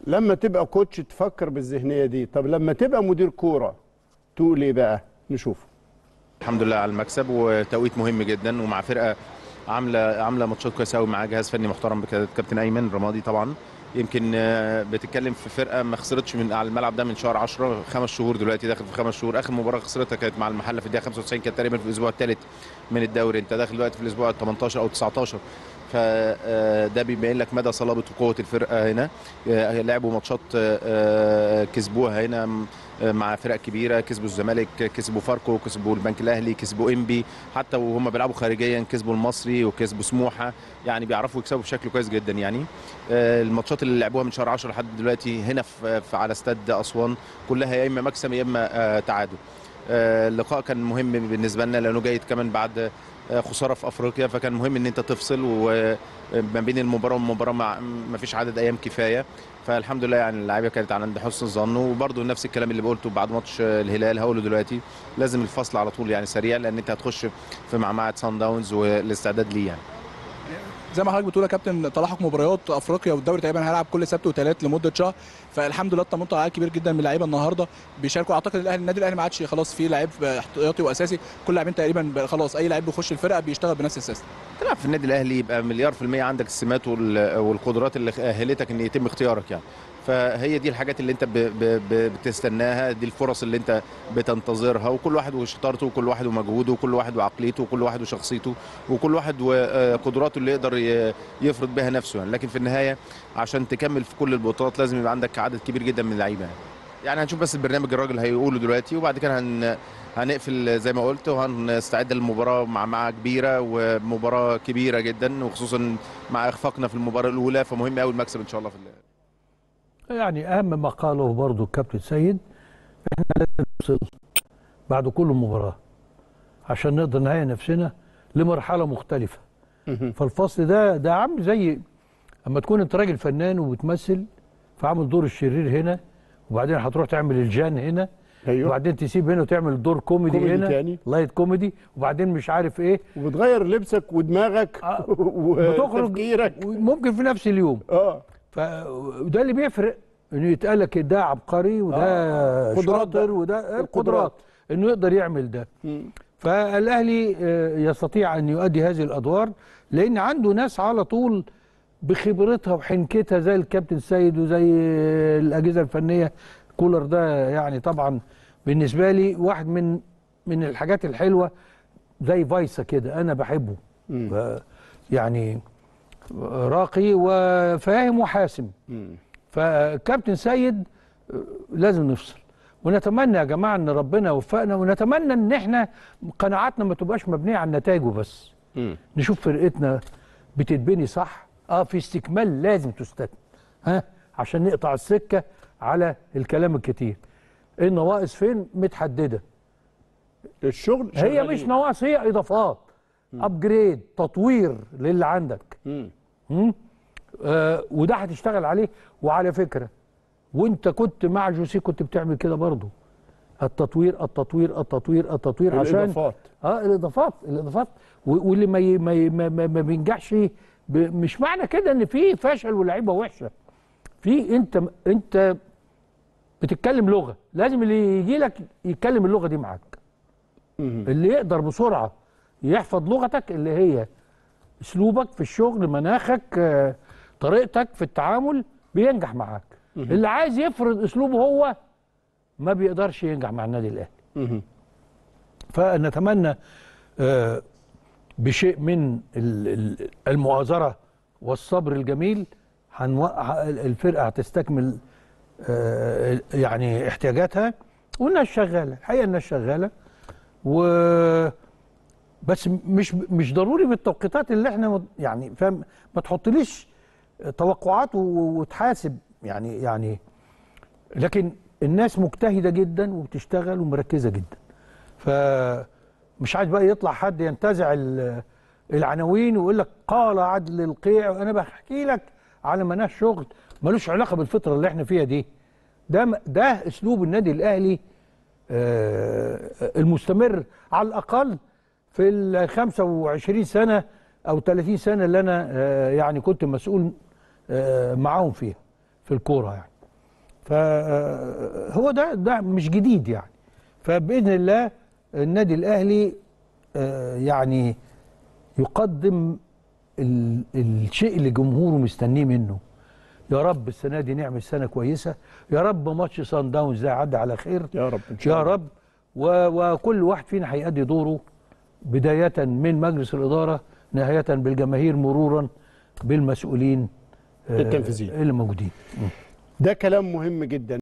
لما تبقى كوتش تفكر بالذهنيه دي طب لما تبقى مدير كوره تقول ايه بقى نشوف الحمد لله على المكسب وتوقيت مهم جدا ومع فرقه عامله عامله ماتشات كويسه قوي مع جهاز فني محترم بكابتن ايمن رمادي طبعا يمكن آه، بتتكلم في فرقه ما خسرتش من على الملعب ده من شهر 10 خمس شهور دلوقتي داخل في خمس شهور اخر مباراه خسرتها كانت مع المحله في الدقيقه 95 كانت تقريبا في الاسبوع الثالث من الدوري انت داخل دلوقتي في الاسبوع ال 18 او 19 فده بيبين لك مدى صلابه وقوه الفرقه هنا آه، لعبوا ماتشات آه، آه، كسبوها هنا آه، مع فرق كبيره كسبوا الزمالك كسبوا فاركو كسبوا البنك الاهلي كسبوا انبي حتى وهم بيلعبوا خارجيا كسبوا المصري وكسبوا سموحه يعني بيعرفوا يكسبوا بشكل كويس جدا يعني آه، الماتشات اللي لعبوها من شهر 10 لحد دلوقتي هنا في في- على استاد اسوان كلها يا اما مكسب يا اما آه، تعادل آه، اللقاء كان مهم بالنسبه لنا لانه جاي كمان بعد آه، خساره في افريقيا فكان مهم ان انت تفصل وما بين المباراه والمباراه مع- ما فيش عدد ايام كفايه فالحمد لله يعني اللعيبه كانت عند حسن الظن وبرده نفس الكلام اللي قلته بعد ماتش آه، الهلال هقوله دلوقتي لازم الفصل على طول يعني سريع لان انت هتخش في معمعه سان داونز والاستعداد ليه يعني زي ما حضرتك بتقول يا كابتن تلاحق مباريات افريقيا والدوري تقريبا هيلعب كل سبت وثلاث لمده شهر فالحمد لله اطمنت على عدد كبير جدا من اللعيبه النهارده بيشاركوا اعتقد الاهلي النادي الاهلي ما عادش خلاص فيه لعيب احتياطي واساسي كل لاعبين تقريبا بقى خلاص اي لعيب بيخش الفرقه بيشتغل بنفس السيستم تلعب في النادي الاهلي يبقى مليار في المية عندك السمات وال- والقدرات اللي اهلتك ان يتم اختيارك يعني فهي دي الحاجات اللي انت ب ب ب بتستناها دي الفرص اللي انت بتنتظرها وكل واحد وشطارته وكل واحد ومجهوده وكل واحد وعقليته وكل واحد وشخصيته وكل واحد وقدراته اللي يقدر ي- يفرض بها نفسه يعني لكن في النهايه عشان تكمل في كل البطولات لازم يبقى عندك عدد كبير جدا من اللعيبه يعني. يعني هنشوف بس البرنامج الراجل هيقوله دلوقتي وبعد كده هن هنقفل زي ما قلت وهنستعد للمباراه مع مع كبيره ومباراه كبيره جدا وخصوصا مع اخفاقنا في المباراه الاولى فمهم قوي المكسب ان شاء الله في ال- يعني اهم ما قاله برضو الكابتن سيد احنا لازم نوصل بعد كل مباراه عشان نقدر نهيئ نفسنا لمرحله مختلفه فالفصل ده ده عامل زي اما تكون انت راجل فنان وبتمثل فعامل دور الشرير هنا وبعدين هتروح تعمل الجان هنا ايوه وبعدين تسيب هنا وتعمل دور كوميدي, كوميدي هنا تاني. لايت كوميدي وبعدين مش عارف ايه وبتغير لبسك ودماغك آه، وتفكيرك بتخرج ممكن في نفس اليوم اه ف وده اللي بيفرق انه يتقال لك ده عبقري وده آه، قدرات شاطر ده. وده القدرات. القدرات انه يقدر يعمل ده فالاهلي آه، يستطيع ان يؤدي هذه الادوار لان عنده ناس على طول بخبرتها وحنكتها زي الكابتن سيد وزي الاجهزه الفنيه كولر ده يعني طبعا بالنسبه لي واحد من من الحاجات الحلوه زي فايسا كده انا بحبه ف- يعني راقي وفاهم وحاسم فكابتن سيد آه، لازم نفصل ونتمنى يا جماعه ان ربنا يوفقنا ونتمنى ان احنا قناعاتنا ما تبقاش مبنيه على النتائج وبس نشوف فرقتنا بتتبني صح اه في استكمال لازم تستكمل ها عشان نقطع السكه على الكلام الكتير النواقص فين متحدده الشغل هي شغالين. مش نواقص هي اضافات ابجريد تطوير للي عندك مم. مم؟ آه وده هتشتغل عليه وعلى فكره وانت كنت مع جوسي كنت بتعمل كده برضه التطوير التطوير التطوير التطوير عشان الاضافات اه الاضافات الاضافات و- واللي ما ي- ما ي- ما, ما, ما بينجحش ب- مش معنى كده ان في فشل ولاعيبه وحشه في انت انت بتتكلم لغه لازم اللي يجي لك يتكلم اللغه دي معاك مم. اللي يقدر بسرعه يحفظ لغتك اللي هي اسلوبك في الشغل مناخك آه، طريقتك في التعامل بينجح معاك اللي عايز يفرض اسلوبه هو ما بيقدرش ينجح مع النادي الاهلي مم. فنتمنى آه، بشيء من ال- ال- المؤازرة والصبر الجميل هنوقع الفرقة هتستكمل آه، يعني احتياجاتها والناس شغالة الحقيقة الناس شغالة و بس مش مش ضروري بالتوقيتات اللي احنا مت- يعني فاهم ما تحطليش توقعات و- وتحاسب يعني يعني لكن الناس مجتهدة جدا وبتشتغل ومركزة جدا فمش عايز بقى يطلع حد ينتزع ال- العناوين ويقول لك قال عدل القيع انا بحكي لك على مناهج شغل ملوش علاقه بالفتره اللي احنا فيها دي ده م- ده اسلوب النادي الاهلي آه، المستمر على الاقل في ال 25 سنه او 30 سنه اللي انا آه، يعني كنت مسؤول آه، معاهم فيها في الكوره يعني فهو ده ده مش جديد يعني فباذن الله النادي الاهلي آه، يعني يقدم ال- الشيء اللي جمهوره مستنيه منه يا رب السنه دي نعمل سنه كويسه يا رب ماتش سان داونز ده يعدي على خير يا رب ان شاء يا الله رب و- وكل واحد فينا هيأدي دوره بداية من مجلس الإدارة نهاية بالجماهير مرورا بالمسؤولين آه، التنفيذيين. اللي موجودين ده كلام مهم جدا